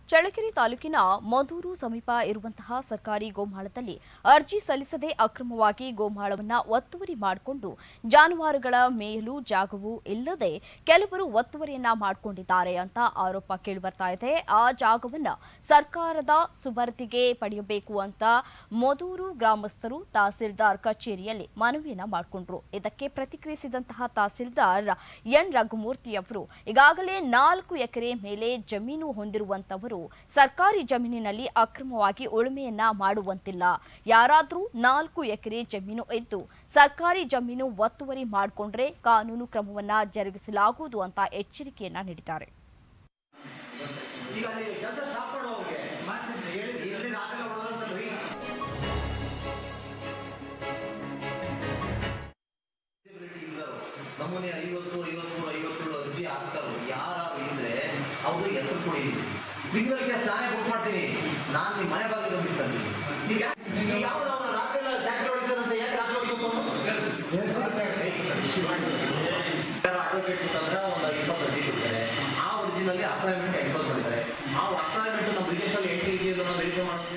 ಚಳ್ಳಕೆರೆ ತಾಲೂಕಿನ ಮಧೂರು ಸಮೀಪ ಇರುವಂತಹ ಸರ್ಕಾರಿ ಗೋಮಾಳದಲ್ಲಿ ಅರ್ಜಿ ಸಲ್ಲಿಸದೆ ಅಕ್ರಮವಾಗಿ ಗೋಮಾಳವನ್ನ ಒತ್ತುವರಿ ಮಾಡಿಕೊಂಡು ಜಾನುವಾರುಗಳ ಮೇಯಲು ಜಾಗವೂ ಇಲ್ಲದೆ ಕೆಲವರು ಒತ್ತುವರಿಯನ್ನ ಮಾಡಿಕೊಂಡಿದ್ದಾರೆ ಅಂತ ಆರೋಪ ಕೇಳಿಬರ್ತಾ ಇದೆ ಆ ಜಾಗವನ್ನ ಸರ್ಕಾರದ ಸುಬರ್ದಿಗೆ ಪಡೆಯಬೇಕು ಅಂತ ಮಧೂರು ಗ್ರಾಮಸ್ಥರು ತಹಸೀಲ್ದಾರ್ ಕಚೇರಿಯಲ್ಲಿ ಮನವಿಯನ್ನ ಮಾಡಿಕೊಂಡ್ರು ಇದಕ್ಕೆ ಪ್ರತಿಕ್ರಿಯಿಸಿದಂತಹ ತಹಸೀಲ್ದಾರ್ ಎನ್ ರಘುಮೂರ್ತಿ ಅವರು ಈಗಾಗಲೇ ನಾಲ್ಕು ಎಕರೆ ಮೇಲೆ ಜಮೀನು ಹೊಂದಿರುವಂತವರು ಸರ್ಕಾರಿ ಜಮೀನಿನಲ್ಲಿ ಅಕ್ರಮವಾಗಿ ಉಳುಮೆಯನ್ನ ಮಾಡುವಂತಿಲ್ಲ ಯಾರಾದರೂ ನಾಲ್ಕು ಎಕರೆ ಜಮೀನು ಇದ್ದು ಸರ್ಕಾರಿ ಜಮೀನು ಒತ್ತುವರಿ ಮಾಡಿಕೊಂಡ್ರೆ ಕಾನೂನು ಕ್ರಮವನ್ನ ಜರುಗಿಸಲಾಗುವುದು ಅಂತ ಎಚ್ಚರಿಕೆಯನ್ನ ನೀಡಿದ್ದಾರೆ ಈಗ ಅಲ್ಲಿ ಕೆಲಸ ಸ್ಟಾಪ್ ಮಾಡೋ ಅವ್ರಿಗೆ ಮಾಡಿಸಿದ್ರೆ ಹೇಳಿ ಎಲ್ಲಿ ರಾತ್ರಿ ಹೊಡೆದಂತಂದ್ರಿ ಇಲ್ಲರು ನಮೂನೆ ಐವತ್ತು ಐವತ್ಮೂರು ಐವತ್ತೇಳು ಅರ್ಜಿ ಹಾಕ್ತಾರೋ ಯಾರು ಇದ್ರೆ ಅವ್ರು ಹೆಸರು ಕೊಡಿ ಕ್ರಿಮಿನಲ್ ಕೇಸ್ ನಾನೇ ಬುಕ್ ಮಾಡ್ತೀನಿ ನಾನು ನಿಮ್ಮ ಮನೆ ಬಾಗಿಲು ಬಂದಿರ್ತೀನಿ ಈಗ ಯಾವ ರಾತ್ರಿ ಎಲ್ಲ ಟ್ಯಾಕ್ಟರ್ ಹೊಡಿತಾರಂತೆ ಯಾಕೆ ರಾತ್ರಿ ಹೊಡಿಬೇಕು ಅಡ್ವೊಕೇಟ್ ಮುಖಾಂತರ ಒಂದು ಇಪ್ಪತ್ತು ಅರ್ಜಿ ಕೊಡ್ತಾರೆ ಆ ಅರ್ಜಿನಲ್ಲಿ ಅಪ್ಲಾಯ್ಮೆಂಟ್ ಎಕ್ಸ್ಪೋಸ್ ಮಾಡಿದ್ದಾರೆ ಆ ಅಪ್ಲಾಯ್ಮೆಂಟ್ ನಮ್ಮ ರಿಜಿಸ್ಟ್ರಲ್ಲಿ ಎಂಟ್ರಿ ಇದೆಯಲ್ಲ ವೆರಿಫೈ ಮಾಡೋದು